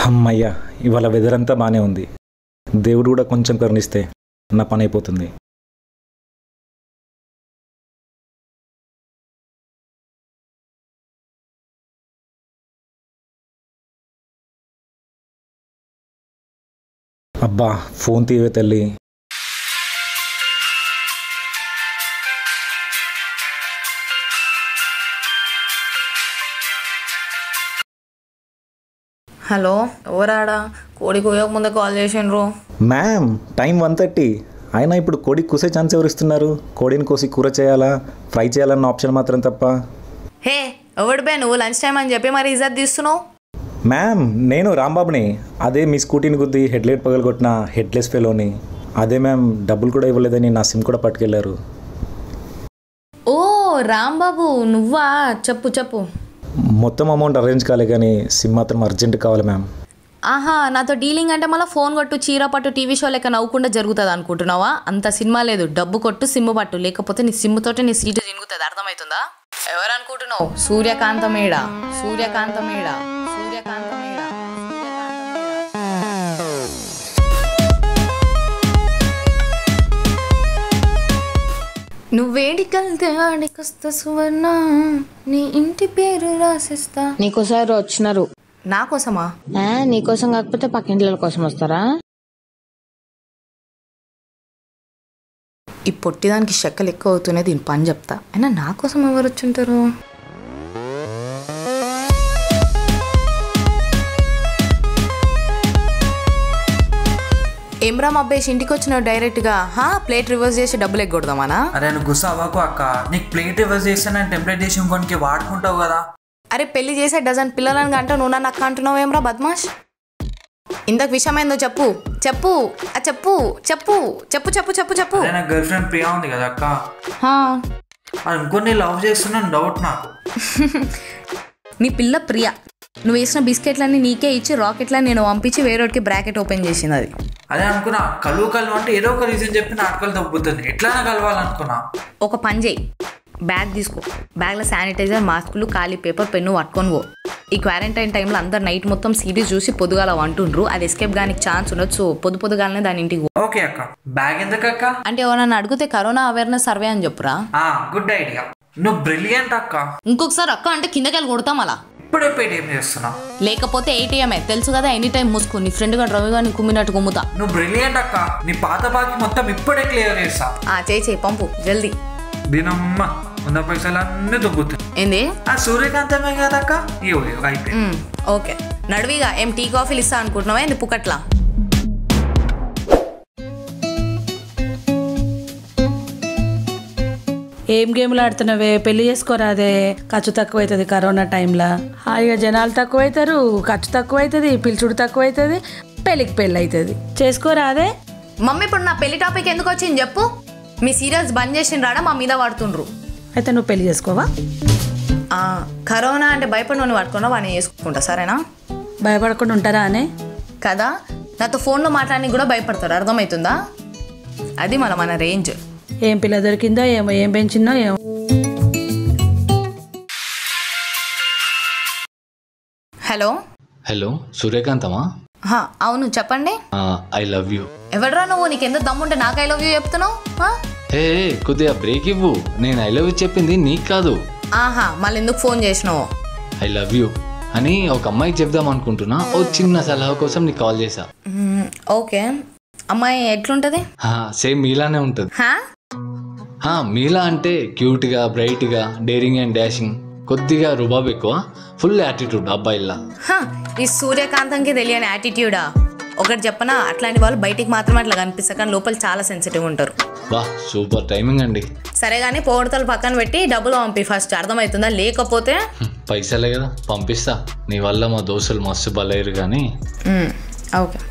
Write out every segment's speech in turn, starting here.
అమ్మయ్యా ఇవాళ వెదర్ అంతా బాగానే ఉంది దేవుడు కూడా కొంచెం కరుణిస్తే నా పని అయిపోతుంది అబ్బా ఫోన్ తీవే తల్లి హలో ఎవరాడా కోడి కోయక ముందే కాల్ చేసిండ్రు మ్యామ్ టైం వన్ థర్టీ అయినా ఇప్పుడు కోడి కూసే ఛాన్స్ ఎవరు ఇస్తున్నారు కోడిని కోసి కూర చేయాలా ఫ్రై చేయాలన్న ఆప్షన్ మాత్రం తప్ప హే ఎవడు బే నువ్వు లంచ్ టైం అని చెప్పి మరి ఇజ్జత్ తీస్తున్నావు మ్యామ్ నేను రాంబాబుని అదే మీ స్కూటీని గుద్ది హెడ్లైట్ పగలగొట్టిన హెడ్లెస్ ఫెలోని అదే మ్యామ్ డబ్బులు కూడా ఇవ్వలేదని నా సిమ్ కూడా పట్టుకెళ్లారు ఓ రాంబాబు నువ్వా చెప్పు చెప్పు మొత్తం అమౌంట్ అరేంజ్ కాలే కానీ సిమ్ మాత్రం అర్జెంట్ కావాలి మ్యామ్ ఆహా నాతో డీలింగ్ అంటే మళ్ళీ ఫోన్ కొట్టు చీర పట్టు టీవీ షో లెక్క నవ్వుకుండా జరుగుతుంది అనుకుంటున్నావా అంత సినిమా లేదు డబ్బు కొట్టు సిమ్ పట్టు లేకపోతే నీ సిమ్ తోటి నీ సీటు తిరుగుతుంది అర్థమవుతుందా ఎవరు అనుకుంటున్నావు సూర్యకాంతమేడ సూర్యకాంతమేడ సూర్యకాంతమేడ నువ్వేడి కలితే ఆడికొస్తా సువర్ణ నీ ఇంటి పేరు రాసిస్తా నీకోసారి వచ్చినారు నా కోసమా ఆ, నీకోసం కాకపోతే పక్కింట్ల కోసం వస్తారా ఈ పొట్టిదానికి చెక్కలు ఎక్కువ అవుతున్నాయి దీని పని చెప్తా అయినా నా కోసం ఎవరు వచ్చుంటారు ఏమ్రా అబ్బాయి ఇంటికి వచ్చిన డైరెక్ట్గా హా ప్లేట్ రివర్స్ చేసి డబ్బులు ఎగ్గొడదామానా అరే నువ్వు గుస్స అవ్వకు అక్క నీకు ప్లేట్ రివర్స్ చేస్తే నేను టెంప్లెట్ చేసి ఇంకొనికి వాడుకుంటావు కదా అరే పెళ్లి చేసే డజన్ పిల్లలని అంటూ నువ్వు నన్ను అక్క అంటున్నావు ఏమ్రా బద్మాష్ ఇంతకు విషయం ఏందో చెప్పు చెప్పు ఆ చెప్పు చెప్పు చెప్పు చెప్పు చెప్పు చెప్పు అదే నా గర్ల్ ఫ్రెండ్ ప్రియా ఉంది కదా అక్క హా. అది ఇంకొన్ని లవ్ చేస్తున్నాను డౌట్ నాకు నీ పిల్ల ప్రియ నువ్వు వేసిన బిస్కెట్లన్నీ నీకే ఇచ్చి రాకెట్లని నేను పంపించి వేరేటికి బ్రాకెట్ ఓపెన్ చేసింది అది అదే అనుకున్నా కలువు కలువు అంటే ఏదో ఒక రీజన్ చెప్పి నాటకాలు తగ్గుతుంది ఎట్లైనా కలవాలనుకున్నా ఒక పని చేయి బ్యాగ్ తీసుకో బ్యాగ్లో శానిటైజర్ మాస్కులు ఖాళీ పేపర్ పెన్ను పట్టుకొని పో ఈ క్వారంటైన్ టైంలో అందరు నైట్ మొత్తం సిరీస్ చూసి పొద్దుగాల అంటుండ్రు అది ఎస్కేప్ గానికి ఛాన్స్ ఉండొచ్చు పొద్దు పొద్దుగాలనే దాని ఇంటికి పో ఓకే అక్క బ్యాగ్ ఎందుకు అక్క అంటే ఎవరన్నా అడిగితే కరోనా అవేర్నెస్ సర్వే అని చెప్పురా ఆ గుడ్ ఐడియా నువ్వు బ్రిలియంట్ అక్క ఇంకొకసారి అక్క అంటే కిందకెళ్ళి కొడతాం అలా ఇప్పుడే పేటిఎం చేస్తున్నావు లేకపోతే ఏటీఎంఏ తెలుసు కదా ఎనీ టైం మూసుకో నీ ఫ్రెండ్గా రవి గారిని కుమ్మినట్టు కుమ్ముతా నువ్వు బ్రిలియంట్ అక్క నీ పాత బాకి మొత్తం ఇప్పుడే క్లియర్ చేస్తా ఆ చేయి చేయి పంపు జల్దీ దీనమ్మ ఉన్న పైసలు అన్నీ దొబ్బుతాయి ఏంది ఆ సూర్యకాంతమే కదక్క ఇవ్వ ఇవ్వ, అయిపోయింది మ్మ్, ఓకే నడివిగా ఏం టీ కాఫీలు ఇస్తా అనుకుంటున్నావా ఏంది పుకట్లా ఏం గేమ్లు ఆడుతున్నావే పెళ్లి చేసుకోరాదే ఖర్చు తక్కువ అవుతుంది కరోనా టైంలో హాయిగా జనాలు తక్కువ అవుతారు ఖర్చు తక్కువ అవుతుంది పిలుచుడు తక్కువ అవుతుంది పెళ్ళికి పెళ్ళి అవుతుంది చేసుకోరాదే మమ్మీ ఇప్పుడు నా పెళ్లి టాపిక్ ఎందుకు వచ్చింది చెప్పు మీ సీరియల్స్ బంద్ చేసిన రాడా మా మీద పడుతుండ్రు అయితే నువ్వు పెళ్లి చేసుకోవా ఆ, కరోనా అంటే భయపడి పట్టుకున్నా వాడిని చేసుకుంటా సరేనా భయపడకుండా ఉంటారా అనే కదా నాతో ఫోన్లో మాట్లాడడానికి కూడా భయపడతారు అర్థమవుతుందా అది మన మన రేంజ్ ఏం పిల్ల దొరికిందో ఏమో ఏం పెంచిందో ఏమో హలో హలో సూర్యకాంతమా హా, అవును చెప్పండి ఐ లవ్ యూ ఎవడరా నువ్వు నీకెందుకు దమ్ముంటే నాకు ఐ లవ్ యూ చెప్తున్నావు ఆ? హే కొద్దిగా బ్రేక్ ఇవ్వు నేను ఐ లవ్ యూ చెప్పింది నీకు కాదు ఆహా మళ్ళీ ఎందుకు ఫోన్ చేసినావు ఐ లవ్ యూ అని ఒక అమ్మాయికి చెప్దాం అనుకుంటున్నా ఓ చిన్న సలహా కోసం నీకు కాల్ చేశా మ్మ్, ఓకే అమ్మాయి ఎట్లుంటది సేమ్ మీలానే ఉంటుంది హా హా, మీలా అంటే క్యూట్గా బ్రైట్గా డేరింగ్ అండ్ డాషింగ్ కొద్దిగా రుబాబ్ ఎక్కువ ఫుల్ యాటిట్యూడ్ అబ్బాయిల్లా హ, ఈ సూర్యకాంతంకి తెలియని యాటిట్యూడా ఒకటి చెప్పనా అట్లాంటి వాళ్ళు బయటికి మాత్రమే అట్లా కనిపిస్తారు కానీ లోపల చాలా సెన్సిటివ్ ఉంటారు వా సూపర్ టైమింగ్ అండి సరే కానీ పోగొడతలు పక్కన పెట్టి డబ్బులు పంపి ఫస్ట్ అర్థమవుతుందా లేకపోతే హ్మ్, పైసలే కదా పంపిస్తా నీ వల్ల మా దోస్తులు మస్తు బలయ్యారు కానీ మ్మ్, ఓకే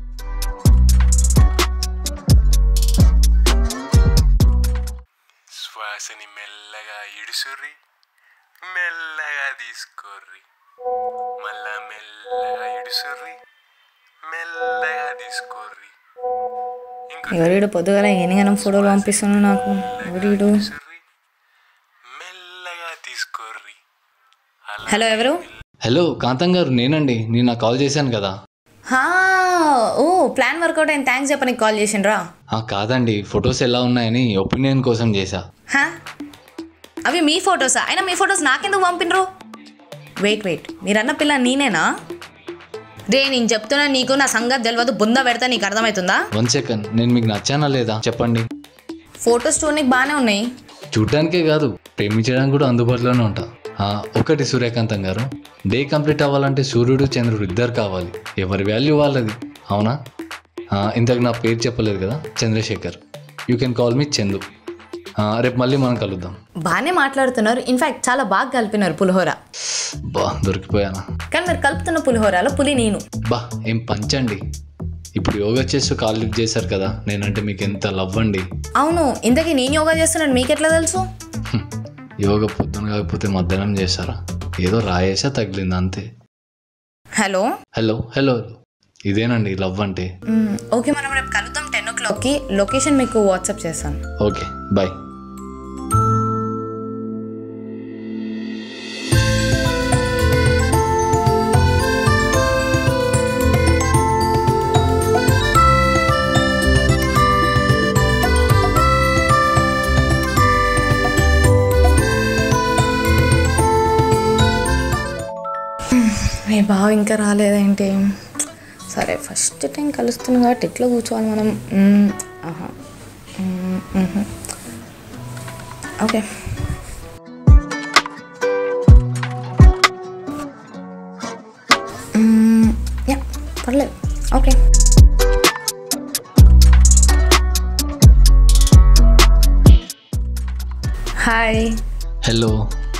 శ్వాసని మెల్లగా ఇడుసుర్రి మెల్లగా తీసుకోర్రి మళ్ళా మెల్లగా ఇడుసుర్రి మెల్లగా తీసుకోర్రి ఇంకో ఎవరీడు పొద్దుగల ఎన్నిగనం ఫోటోలు పంపిస్తున్నాడు నాకు ఎవరీడు ఇడుసుర్రి మెల్లగా తీసుకోర్రి హలో ఎవరు హలో కాంతం గారు నేనండి నేను కాల్ చేశాను కదా హా, ఓ ప్లాన్ వర్కౌట్ అయిన థ్యాంక్స్ చెప్పనికి కాల్ చేసిండ్రా ఆ, కాదండి ఫొటోస్ ఎలా ఉన్నాయని ఒపీనియన్ కోసం చేశా హా? అవి మీ ఫొటోసా అయినా మీ ఫొటోస్ నాకెందుకు పంపినరు వెయిట్ వెయిట్ మీరన్న పిల్ల నేనేనా రే నేను చెప్తున్నా నీకు నా సంగతి తెలియదు బుంద పెడతా నీకు అర్థమవుతుందా వన్ సెకండ్ నేను మీకు నచ్చానా లేదా చెప్పండి ఫొటోస్ చూడడానికి బాగానే ఉన్నాయి చూడ్డానికే కాదు ప్రేమించడానికి కూడా అందుబాటులోనే ఉంటా ఆ, ఒకటి సూర్యకాంతం గారు డే కంప్లీట్ అవ్వాలంటే సూర్యుడు చంద్రుడు ఇద్దరు కావాలి ఎవరి వాల్యూ వాళ్ళది అవునా ఆ, ఇంతకు నా పేరు చెప్పలేదు కదా Chandrashekar you can call me Chandu ఆ, రేపు మళ్ళీ మనం కలుద్దాం బాగానే మాట్లాడుతున్నారు ఇన్ఫాక్ట్ చాలా బాగా కలిపినారు పులిహోర బా దొరికిపోయానా కానీ మీరు కలుపుతున్న పులిహోరలో పులి నేను బా ఏం పంచండి ఇప్పుడు యోగా చేస్తూ కాల్ లిఫ్ట్ చేశారు కదా నేనంటే మీకు ఎంత లవ్ అండి అవును ఇంతకీ నేను యోగా చేస్తున్నాను మీకెట్లా తెలుసు హ్మ్. యోగా పొద్దున కాకపోతే మధ్యాహ్నం చేస్తారా ఏదో రాయేసా తగిలింది అంతే హలో హలో హలో ఇదేనండి లవ్ అంటే మ్మ్, ఓకే మనం రేపు కలుద్దాం టెన్ ఓ క్లాక్కి లొకేషన్ మీకు వాట్సాప్ చేస్తాను ఓకే బాయ్ మీ బావ ఇంకా రాలేదేంటి సరే ఫస్ట్ టైం కలుస్తున్నాం కాబట్టి ఎట్లా కూర్చోవాలి మనం మ్మ్, ఆహా. మ్మ్, మ్మ్. ఓకే మ్మ్, యా పర్లేదు ఓకే హాయ్ హలో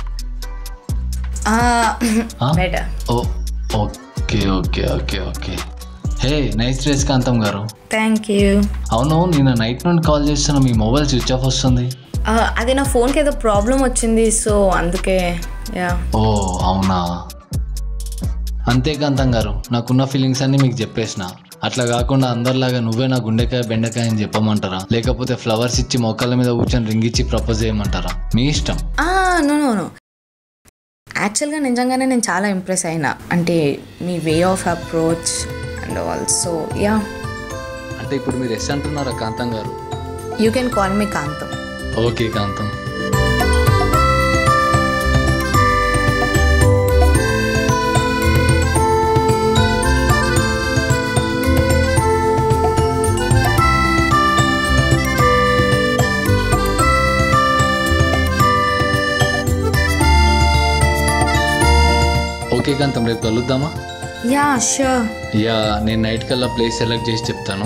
ఆ? బెటర్ ఓ okay okay okay okay hey nice dress Kantham గారు థ్యాంక్ యూ అవును నిన్న నైట్ నుండి కాల్ చేస్తున్న మీ మొబైల్ స్విచ్ ఆఫ్ వస్తుంది అది నా ఫోన్కి ఏదో ప్రాబ్లం వచ్చింది సో అందుకే యా ఓ అవునా అంతే కాంతం గారు నాకున్న ఫీలింగ్స్ అన్ని మీకు చెప్పేసిన అట్లా కాకుండా అందరిలాగా నువ్వే నా గుండెకాయ బెండకాయ అని చెప్పమంటారా లేకపోతే ఫ్లవర్స్ ఇచ్చి మొక్కల మీద కూర్చొని రింగిచ్చి ప్రపోజ్ చేయమంటారా మీ ఇష్టం నో నో నో యాక్చువల్గా నిజంగానే నేను చాలా ఇంప్రెస్ అయినా అంటే మీ way of approach and also yeah అంటే ఇప్పుడు మీరు ఎస్ అంటున్నారా కాంతం గారు you can call me Kantham okay Kantham okay Kantham రేపు కలుద్దామా యా షూర్ యా నేను నైట్ కల్లా ప్లేస్ సెలెక్ట్ చేసి చెప్తాను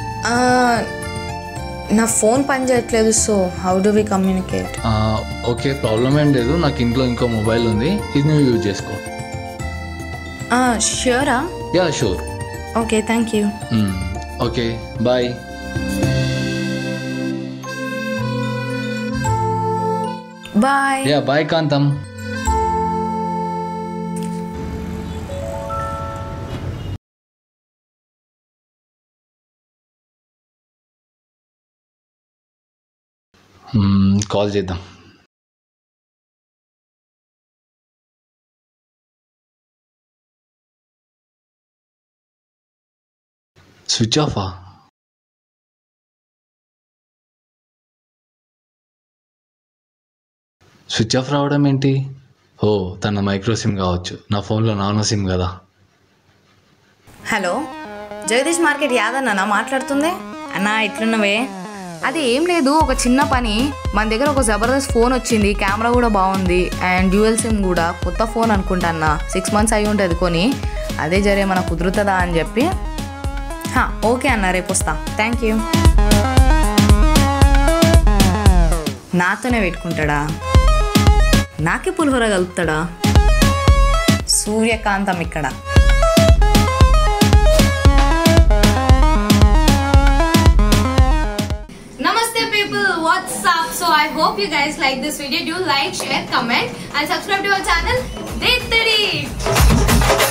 నా ఫోన్ పని చేయట్లేదు so how do we communicate ఆ, ఓకే ప్రాబ్లం ఏం లేదు నాకు ఇంట్లో ఇంకో మొబైల్ ఉంది ఇది నువ్వు యూజ్ చేసుకో ష్యూరా yeah sure okay thank you okay bye bye yeah bye Kantham call చేద్దాం స్విచ్ ఆఫా స్విచ్ ఆఫ్ రావడం ఏంటి ఓ తన మైక్రో సిమ్ కావచ్చు నా ఫోన్లో నానో సిమ్ కదా హలో జగదీష్ మార్కెట్ యాదన్న మాట్లాడుతుంది అన్నా ఎట్లున్నవే అది ఏం లేదు ఒక చిన్న పని మన దగ్గర ఒక జబర్దస్త్ ఫోన్ వచ్చింది కెమెరా కూడా బాగుంది అండ్ డ్యూయల్ సిమ్ కూడా కొత్త ఫోన్ అనుకుంటా అన్న సిక్స్ మంత్స్ అయి ఉంటుంది కొని అదే జరే మనకు కుదురుతుందా అని చెప్పి హా, ఓకే అన్న రేపు వస్తా థ్యాంక్ యూ నాతోనే పెట్టుకుంటాడా నాకే పులిహోర కలుపుతాడా సూర్యకాంతం ఇక్కడ Namaste people, what's up? So I hope you guys like this video. Do like, share, comment and subscribe to our channel. Dittadi!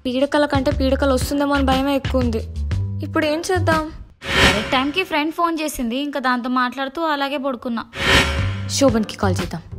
పీడకల కంటే పీడకలు వస్తుందేమో అని భయమే ఎక్కువ ఉంది ఇప్పుడు ఏం చేద్దాం కరెక్ట్ టైంకి ఫ్రెండ్ ఫోన్ చేసింది ఇంకా దాంతో మాట్లాడుతూ అలాగే పడుకున్నా శోభన్కి కాల్ చేద్దాం